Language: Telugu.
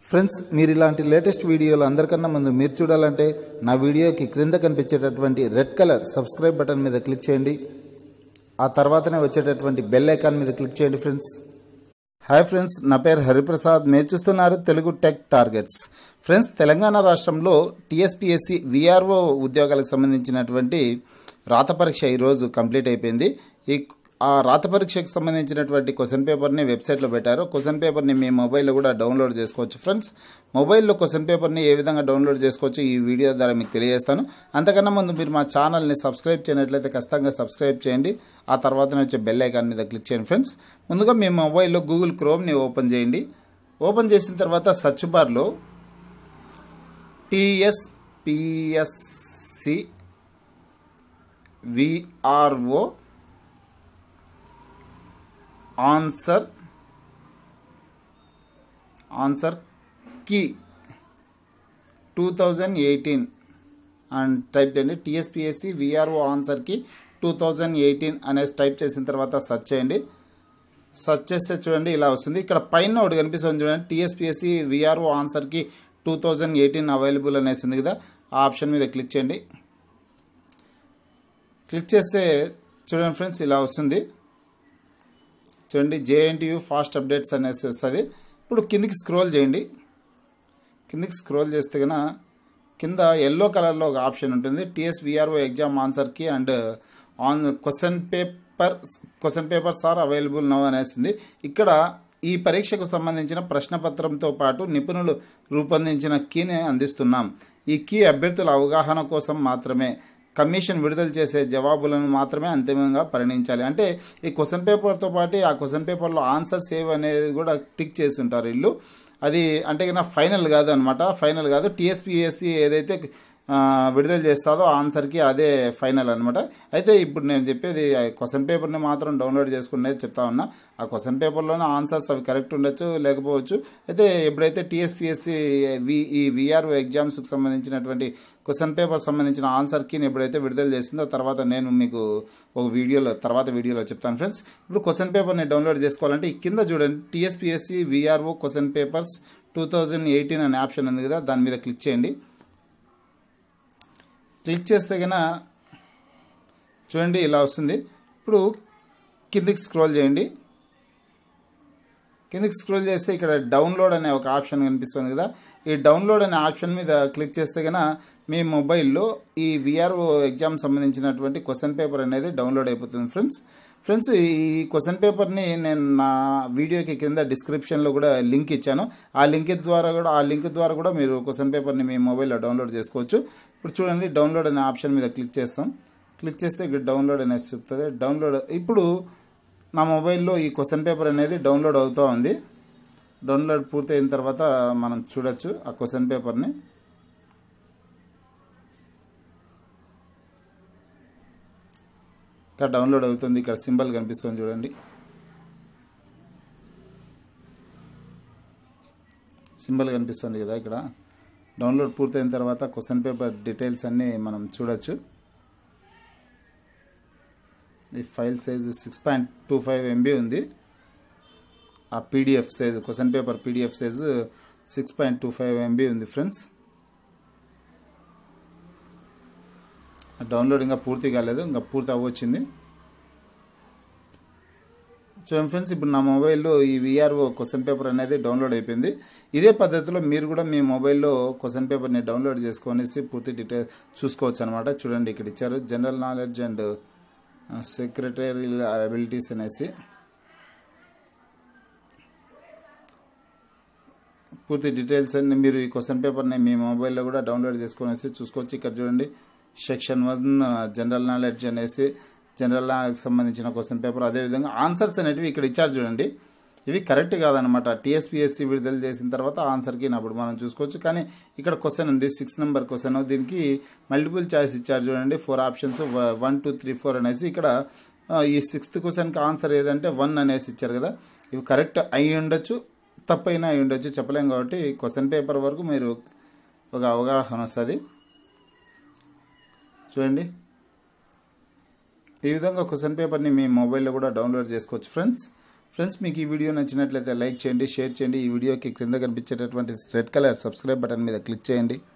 ఫ్రెండ్స్ మీరు ఇలాంటి లేటెస్ట్ వీడియోలు అందరికన్నా ముందు మీరు చూడాలంటే నా వీడియోకి క్రింద కనిపించేటటువంటి రెడ్ కలర్ సబ్స్క్రైబ్ బటన్ మీద క్లిక్ చేయండి ఆ తర్వాతనే వచ్చేటటువంటి బెల్ ఐకాన్ మీద క్లిక్ చేయండి ఫ్రెండ్స్ హాయ్ ఫ్రెండ్స్ నా పేరు హరిప్రసాద్ మీరు చూస్తున్నారు Telugu tech targets friends Telangana రాష్ట్రంలో టీఎస్పీఎస్సి విఆర్ఓ ఉద్యోగాలకు సంబంధించినటువంటి రాత పరీక్ష ఈరోజు కంప్లీట్ అయిపోయింది ఈ ఆ రాత పరీక్షకు సంబంధించినటువంటి క్వశ్చన్ పేపర్ని వెబ్సైట్లో పెట్టారు క్వశ్చన్ పేపర్ని మీ మొబైల్లో కూడా డౌన్లోడ్ చేసుకోవచ్చు ఫ్రెండ్స్ మొబైల్లో క్వశ్చన్ పేపర్ని ఏ విధంగా డౌన్లోడ్ చేసుకోవచ్చు ఈ వీడియో ద్వారా మీకు తెలియజేస్తాను అంతకన్నా ముందు మీరు మా ఛానల్ని సబ్స్క్రైబ్ చేయనట్లయితే ఖచ్చితంగా సబ్స్క్రైబ్ చేయండి ఆ తర్వాతనే వచ్చే బెల్ ఐకాన్ మీద క్లిక్ చేయండి ఫ్రెండ్స్ ముందుగా మీ మొబైల్లో గూగుల్ క్రోమ్ని ఓపెన్ చేయండి ఓపెన్ చేసిన తర్వాత సర్చ్ బార్లో TSPSC VRO answer answer key two thousand eighteen and type చేయండి టీఎస్పిఎస్సి విఆర్ఓ ఆన్సర్కి టూ థౌజండ్ ఎయిటీన్ అనేసి టైప్ చేసిన తర్వాత సెర్చ్ చేయండి సెర్చ్ చేస్తే చూడండి ఇలా వస్తుంది ఇక్కడ పైన ఒకటి కనిపిస్తుంది చూడండి టీఎస్పిఎస్సి విఆర్ఓ ఆన్సర్కి టూ థౌజండ్ ఎయిటీన్ అవైలబుల్ అనేసి ఉంది కదా ఆ ఆప్షన్ మీద క్లిక్ చేయండి క్లిక్ చేస్తే చూడండి ఫ్రెండ్స్ ఇలా వస్తుంది చూడండి జేఎన్టీయూ ఫాస్ట్ అప్డేట్స్ అనేసి వస్తుంది ఇప్పుడు కిందికి స్క్రోల్ చేయండి కిందికి స్క్రోల్ చేస్తే కనుక కింద ఎల్లో కలర్లో ఒక ఆప్షన్ ఉంటుంది టీఎస్విఆర్ఓ ఎగ్జామ్ ఆన్సర్కి and on question paper question papers are available now అనేసింది ఇక్కడ ఈ పరీక్షకు సంబంధించిన ప్రశ్నపత్రంతో పాటు నిపుణులు రూపొందించిన కీని అందిస్తున్నాం ఈ కీ అభ్యర్థుల అవగాహన కోసం మాత్రమే కమిషన్ విడుదల చేసే జవాబులను మాత్రమే అంతిమంగా పరిగణించాలి అంటే ఈ క్వశ్చన్ పేపర్తో పాటు ఆ క్వశ్చన్ పేపర్లో ఆన్సర్ సేవ్ అనేది కూడా టిక్ చేసి ఉంటారు వీళ్ళు అది అంటే కన్నా ఫైనల్ కాదు అనమాట ఫైనల్ కాదు టీఎస్పీఎస్సి ఏదైతే విడుదల చేస్తుందో ఆన్సర్కి అదే ఫైనల్ అనమాట అయితే ఇప్పుడు నేను చెప్పేది క్వశ్చన్ పేపర్ని మాత్రం డౌన్లోడ్ చేసుకునేది చెప్తా ఉన్నా ఆ క్వశ్చన్ పేపర్లోనే ఆన్సర్స్ అవి కరెక్ట్ ఉండొచ్చు లేకపోవచ్చు అయితే ఎప్పుడైతే టీఎస్పీఎస్సి వి ఈ విఆర్ఓ ఎగ్జామ్స్కి సంబంధించినటువంటి క్వశ్చన్ పేపర్ సంబంధించిన ఆన్సర్కి ఎప్పుడైతే విడుదల చేసిందో తర్వాత నేను మీకు ఒక వీడియోలో తర్వాత వీడియోలో చెప్తాను ఫ్రెండ్స్ ఇప్పుడు క్వశ్చన్ పేపర్ని డౌన్లోడ్ చేసుకోవాలంటే ఈ కింద చూడండి TSPSC VRO question papers two thousand eighteen అనే ఆప్షన్ ఉంది కదా దాని మీద క్లిక్ చేయండి క్లిక్ చేస్తే కనుక చూడండి ఇలా వస్తుంది ఇప్పుడు కిందికి స్క్రోల్ చేయండి కిందికి స్క్రోల్ చేస్తే ఇక్కడ డౌన్లోడ్ అనే ఒక ఆప్షన్ కనిపిస్తుంది కదా ఈ డౌన్లోడ్ అనే ఆప్షన్ మీద క్లిక్ చేస్తే కనుక మీ మొబైల్లో ఈ విఆర్ఓ ఎగ్జామ్ సంబంధించినటువంటి క్వశ్చన్ పేపర్ అనేది డౌన్లోడ్ అయిపోతుంది ఫ్రెండ్స్ ఫ్రెండ్స్ ఈ క్వశ్చన్ పేపర్ని నేను నా వీడియోకి కింద డిస్క్రిప్షన్లో కూడా లింక్ ఇచ్చాను ఆ లింక్ ద్వారా కూడా ఆ లింక్ ద్వారా కూడా మీరు క్వశ్చన్ పేపర్ని మీ మొబైల్లో డౌన్లోడ్ చేసుకోవచ్చు ఇప్పుడు చూడండి డౌన్లోడ్ అనే ఆప్షన్ మీద క్లిక్ చేస్తాం క్లిక్ చేస్తే ఇక్కడ డౌన్లోడ్ అనేసి చెప్తుంది డౌన్లోడ్ ఇప్పుడు నా మొబైల్లో ఈ క్వశ్చన్ పేపర్ అనేది డౌన్లోడ్ అవుతూ ఉంది డౌన్లోడ్ పూర్తయిన తర్వాత మనం చూడొచ్చు ఆ క్వశ్చన్ పేపర్ని ఇక్కడ డౌన్లోడ్ అవుతుంది ఇక్కడ సింబల్ కనిపిస్తుంది చూడండి సింబల్ కనిపిస్తుంది కదా ఇక్కడ డౌన్లోడ్ పూర్తయిన తర్వాత క్వశ్చన్ పేపర్ డీటెయిల్స్ అన్నీ మనం చూడొచ్చు ఈ file size six point two five MB ఉంది ఆ PDF size question paper PDF size six point two five MB ఉంది ఫ్రెండ్స్ డౌన్లోడ్ ఇంకా పూర్తి కాలేదు ఇంకా పూర్తి అవ్వచ్చింది చూడండి ఫ్రెండ్స్ ఇప్పుడు నా మొబైల్లో ఈ విఆర్ఓ క్వశ్చన్ పేపర్ అనేది డౌన్లోడ్ అయిపోయింది ఇదే పద్ధతిలో మీరు కూడా మీ మొబైల్లో క్వశ్చన్ పేపర్ని డౌన్లోడ్ చేసుకొనేసి పూర్తి డీటెయిల్ చూసుకోవచ్చు అనమాట చూడండి ఇక్కడ ఇచ్చారు general knowledge and secretary abilities అనేసి పూర్తి డీటెయిల్స్ అన్ని మీరు ఈ క్వశ్చన్ పేపర్ని మీ మొబైల్లో కూడా డౌన్లోడ్ చేసుకొనేసి చూసుకోవచ్చు ఇక్కడ చూడండి సెక్షన్ వన్ జనరల్ నాలెడ్జ్ అనేసి జనరల్ నాలెడ్జ్ సంబంధించిన క్వశ్చన్ పేపర్ అదేవిధంగా ఆన్సర్స్ అనేటివి ఇక్కడ ఇచ్చారు చూడండి ఇవి కరెక్ట్ కాదనమాట టీఎస్పీఎస్సీ విడుదల చేసిన తర్వాత ఆన్సర్కి అప్పుడు మనం చూసుకోవచ్చు కానీ ఇక్కడ క్వశ్చన్ ఉంది సిక్స్ నెంబర్ క్వశ్చన్ దీనికి మల్టిపుల్ చాయిస్ ఇచ్చారు చూడండి four options one two three four అనేసి ఇక్కడ ఈ సిక్స్త్ క్వశ్చన్కి ఆన్సర్ ఏదంటే వన్ అనేసి ఇచ్చారు కదా ఇవి కరెక్ట్ అయి ఉండొచ్చు తప్పైనా అయి ఉండొచ్చు చెప్పలేం కాబట్టి క్వశ్చన్ పేపర్ వరకు మీరు ఒక అవగాహన వస్తుంది చూడండి ఈ విధంగా క్వశ్చన్ పేపర్ని మీ మొబైల్లో కూడా డౌన్లోడ్ చేసుకోవచ్చు ఫ్రెండ్స్ ఫ్రెండ్స్ మీకు ఈ వీడియో నచ్చినట్లయితే లైక్ చేయండి షేర్ చేయండి ఈ వీడియోకి క్రింద కనిపించేటటువంటి రెడ్ కలర్ సబ్స్క్రైబ్ బటన్ మీద క్లిక్ చేయండి